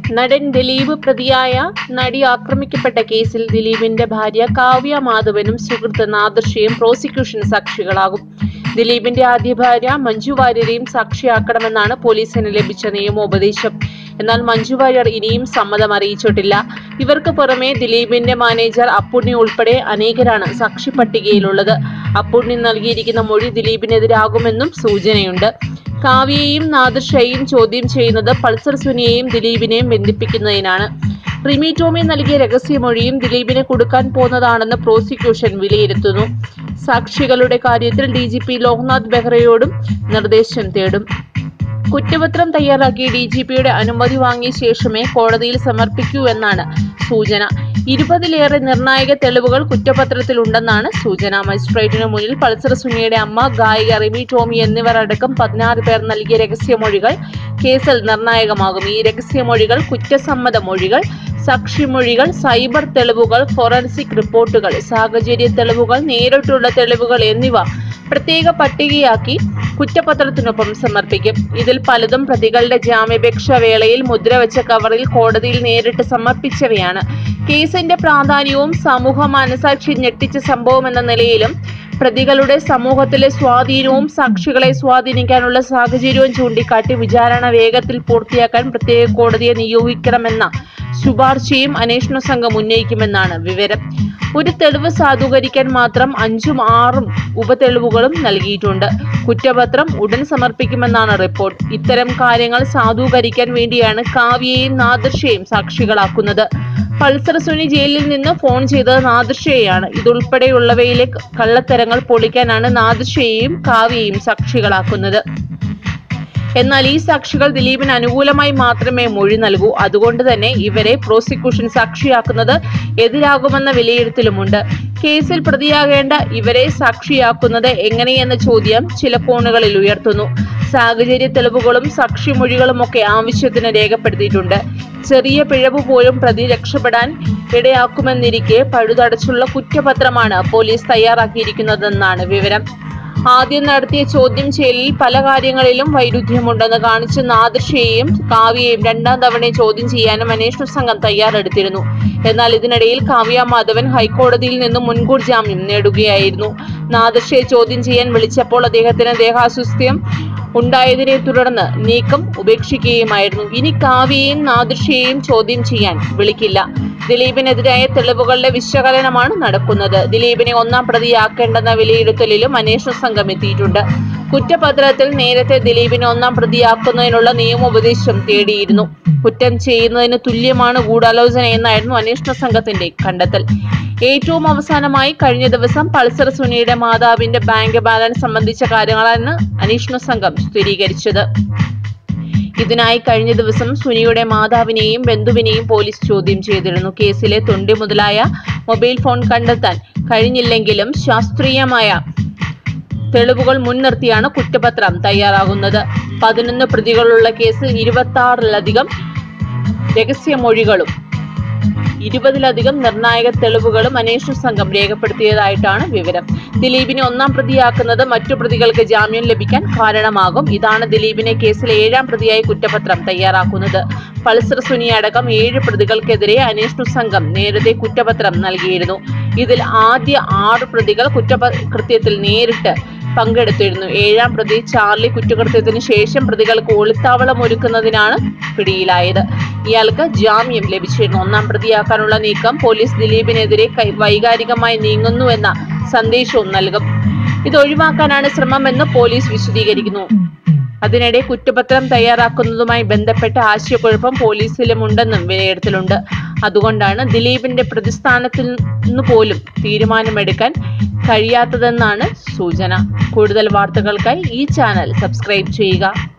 നടൻ ദിലീപ് പ്രതിയായ നടി ആക്രമിക്കപ്പെട്ട കേസിൽ ദിലീപിന്റെ ഭാര്യ കാവ്യ മാധവനും സുഹൃത്ത് നാദർഷയും പ്രോസിക്യൂഷൻ സാക്ഷികളാകും ദിലീപിന്റെ ആദ്യ ഭാര്യ മഞ്ജു വാര്യരെയും സാക്ഷിയാക്കണമെന്നാണ് പോലീസിന് ലഭിച്ച നിയമോപദേശം എന്നാൽ മഞ്ജു വാര്യർ ഇനിയും സമ്മതം അറിയിച്ചിട്ടില്ല ഇവർക്ക് പുറമെ ദിലീപിന്റെ മാനേജർ അപ്പുണ്ണി ഉൾപ്പെടെ അനേകരാണ് സാക്ഷി പട്ടികയിലുള്ളത് അപ്പുണ്ണി നൽകിയിരിക്കുന്ന മൊഴി ദിലീപിനെതിരാകുമെന്നും സൂചനയുണ്ട് കാവ്യയെയും നാദിർഷയെയും ചോദ്യം ചെയ്യുന്നത് പൾസർ സുനിയെയും ദിലീപിനെയും ബന്ധിപ്പിക്കുന്നതിനാണ് റിമി ടോമി നൽകിയ രഹസ്യമൊഴിയും ദിലീപിനെ കൊടുക്കാൻ പോന്നതാണെന്ന് പ്രോസിക്യൂഷൻ വിലയിരുത്തുന്നു സാക്ഷികളുടെ കാര്യത്തിൽ ഡി ജി പി ലോക്നാഥ് ബെഹ്റയോടും നിർദ്ദേശം തേടും കുറ്റപത്രം തയ്യാറാക്കി ഡി ജി പിയുടെ അനുമതി വാങ്ങിയ ശേഷമേ കോടതിയിൽ സമർപ്പിക്കൂ എന്നാണ് സൂചന ഇരുപതിലേറെ നിർണായക തെളിവുകൾ കുറ്റപത്രത്തിലുണ്ടെന്നാണ് സൂചന മജിസ്ട്രേറ്റിന് മുന്നിൽ പൾസർ സുനിയുടെ അമ്മ ഗായിക റിമി ടോമി എന്നിവർ അടക്കം പതിനാറ് പേർ നൽകിയ രഹസ്യമൊഴികൾ കേസിൽ നിർണായകമാകും ഈ രഹസ്യമൊഴികൾ കുറ്റസമ്മത മൊഴികൾ സാക്ഷിമൊഴികൾ സൈബർ തെളിവുകൾ ഫോറൻസിക് റിപ്പോർട്ടുകൾ സാഹചര്യ തെളിവുകൾ നേരിട്ടുള്ള തെളിവുകൾ എന്നിവ പ്രത്യേക പട്ടികയാക്കി കുറ്റപത്രത്തിനൊപ്പം സമർപ്പിക്കും ഇതിൽ പലതും പ്രതികളുടെ ജാമ്യാപേക്ഷ വേളയിൽ മുദ്രവെച്ച കവറിൽ കോടതിയിൽ നേരിട്ട് സമർപ്പിച്ചവയാണ് കേസിന്റെ പ്രാധാന്യവും സമൂഹ മനസാക്ഷി ഞെട്ടിച്ച സംഭവം എന്ന നിലയിലും പ്രതികളുടെ സമൂഹത്തിലെ സ്വാധീനവും സാക്ഷികളെ സ്വാധീനിക്കാനുള്ള സാഹചര്യവും ചൂണ്ടിക്കാട്ടി വിചാരണ വേഗത്തിൽ പൂർത്തിയാക്കാൻ പ്രത്യേക കോടതിയെ നിയോഗിക്കണമെന്ന ശുപാർശയും അന്വേഷണ സംഘം ഉന്നയിക്കുമെന്നാണ് വിവരം ഒരു തെളിവ് സാധൂകരിക്കാൻ മാത്രം അഞ്ചും ആറും ഉപതെളിവുകളും നൽകിയിട്ടുണ്ട് കുറ്റപത്രം ഉടൻ സമർപ്പിക്കുമെന്നാണ് റിപ്പോർട്ട് ഇത്തരം കാര്യങ്ങൾ സാധൂകരിക്കാൻ വേണ്ടിയാണ് കാവ്യയെയും നാദർഷയെയും സാക്ഷികളാക്കുന്നത് പൾസർ സുനി ജയിലിൽ നിന്ന് ഫോൺ ചെയ്തത് നാദർഷയെയാണ് ഇതുൾപ്പെടെയുള്ളവയിലെ കള്ളത്തരങ്ങൾ പൊളിക്കാനാണ് നാദർഷയെയും കാവ്യയെയും സാക്ഷികളാക്കുന്നത് എന്നാൽ ഈ സാക്ഷികൾ ദിലീപിന് അനുകൂലമായി മാത്രമേ മൊഴി നൽകൂ അതുകൊണ്ട് തന്നെ ഇവരെ പ്രോസിക്യൂഷൻ സാക്ഷിയാക്കുന്നത് എതിരാകുമെന്ന വിലയിരുത്തലുമുണ്ട് കേസിൽ പ്രതിയാകേണ്ട ഇവരെ സാക്ഷിയാക്കുന്നത് എങ്ങനെയെന്ന ചോദ്യം ചില കോണുകളിൽ ഉയർത്തുന്നു സാഹചര്യ തെളിവുകളും സാക്ഷിമൊഴികളുമൊക്കെ ആവശ്യത്തിന് രേഖപ്പെടുത്തിയിട്ടുണ്ട് ചെറിയ പിഴവ് പോലും പ്രതി രക്ഷപ്പെടാൻ ഇടയാക്കുമെന്നിരിക്കെ പഴുതടച്ചുള്ള കുറ്റപത്രമാണ് പോലീസ് തയ്യാറാക്കിയിരിക്കുന്നതെന്നാണ് വിവരം ആദ്യം നടത്തിയ ചോദ്യം ചെയ്യലിൽ പല കാര്യങ്ങളിലും വൈരുദ്ധ്യമുണ്ടെന്ന് കാണിച്ച് നാദൃഷയെയും കാവ്യയെയും രണ്ടാം തവണ ചോദ്യം ചെയ്യാനും അന്വേഷണ സംഘം തയ്യാറെടുത്തിരുന്നു എന്നാൽ ഇതിനിടയിൽ കാവ്യ മാധവൻ ഹൈക്കോടതിയിൽ നിന്നും മുൻകൂർ ജാമ്യം നേടുകയായിരുന്നു നാദൃഷയെ ചോദ്യം ചെയ്യാൻ വിളിച്ചപ്പോൾ അദ്ദേഹത്തിന് ദേഹാസ്വസ്ഥ്യം ഉണ്ടായതിനെ തുടർന്ന് നീക്കം ഉപേക്ഷിക്കുകയുമായിരുന്നു ഇനി കാവ്യയെയും നാദൃഷയെയും ചോദ്യം ചെയ്യാൻ വിളിക്കില്ല ദിലീപിനെതിരായ തെളിവുകളുടെ വിശകലനമാണ് നടക്കുന്നത് ദിലീപിനെ ഒന്നാം പ്രതിയാക്കേണ്ടെന്ന വിലയിരുത്തലിലും അന്വേഷണ സംഘം എത്തിയിട്ടുണ്ട് കുറ്റപത്രത്തിൽ നേരത്തെ ദിലീപിനെ ഒന്നാം പ്രതിയാക്കുന്നതിനുള്ള നിയമോപദേശം തേടിയിരുന്നു കുറ്റം ചെയ്യുന്നതിന് തുല്യമാണ് ഗൂഢാലോചന എന്നായിരുന്നു അന്വേഷണ സംഘത്തിന്റെ കണ്ടെത്തൽ ഏറ്റവും അവസാനമായി കഴിഞ്ഞ ദിവസം പൾസർ സുനിയുടെ മാതാവിന്റെ ബാങ്ക് ബാലൻസ് സംബന്ധിച്ച കാര്യങ്ങളാണ് അന്വേഷണ സംഘം സ്ഥിരീകരിച്ചത് ഇതിനായി കഴിഞ്ഞ ദിവസം സുനിയുടെ മാതാവിനെയും ബന്ധുവിനെയും പോലീസ് ചോദ്യം ചെയ്തിരുന്നു കേസിലെ തൊണ്ടി മുതലായ മൊബൈൽ ഫോൺ കണ്ടെത്താൻ കഴിഞ്ഞില്ലെങ്കിലും ശാസ്ത്രീയമായ തെളിവുകൾ മുൻനിർത്തിയാണ് കുറ്റപത്രം തയ്യാറാകുന്നത് പതിനൊന്ന് പ്രതികളുള്ള കേസിൽ ഇരുപത്തി ആറിലധികം രഹസ്യമൊഴികളും ഇരുപതിലധികം നിർണായക തെളിവുകളും അന്വേഷണ സംഘം രേഖപ്പെടുത്തിയതായിട്ടാണ് വിവരം ദിലീപിനെ ഒന്നാം പ്രതിയാക്കുന്നത് മറ്റു പ്രതികൾക്ക് ജാമ്യം ലഭിക്കാൻ കാരണമാകും ഇതാണ് ദിലീപിനെ കേസിലെ ഏഴാം പ്രതിയായി കുറ്റപത്രം തയ്യാറാക്കുന്നത് പൾസർ സുനി അടക്കം ഏഴ് പ്രതികൾക്കെതിരെ അന്വേഷണ സംഘം നേരത്തെ കുറ്റപത്രം നൽകിയിരുന്നു ഇതിൽ ആദ്യ ആറ് പ്രതികൾ കുറ്റകൃത്യത്തിൽ നേരിട്ട് പങ്കെടുത്തിരുന്നു ഏഴാം പ്രതി ചാർലി കുറ്റകൃത്യത്തിന് ശേഷം പ്രതികൾക്ക് ഒളിത്താവളം ഒരുക്കുന്നതിനാണ് പിടിയിലായത് ഇയാൾക്ക് ജാമ്യം ലഭിച്ചിരുന്നു ഒന്നാം പ്രതിയാക്കാനുള്ള നീക്കം പോലീസ് ദിലീപിനെതിരെ കൈ- വൈകാരികമായി നീങ്ങുന്നുവെന്ന സന്ദേശവും നൽകും ഇത് ഒഴിവാക്കാനാണ് ശ്രമമെന്ന് പോലീസ് വിശദീകരിക്കുന്നു അതിനിടെ കുറ്റപത്രം തയ്യാറാക്കുന്നതുമായി ബന്ധപ്പെട്ട ആശയക്കുഴപ്പം പോലീസിലും ഉണ്ടെന്നും വിലയിരുത്തലുണ്ട് അതുകൊണ്ടാണ് ദിലീപിന്റെ പ്രതിസ്ഥാനത്തിൽ നിന്ന് പോലും തീരുമാനമെടുക്കാൻ കഴിയാത്തതെന്നാണ് സൂചന കൂടുതൽ വാർത്തകൾക്കായി ഈ ചാനൽ സബ്സ്ക്രൈബ് ചെയ്യുക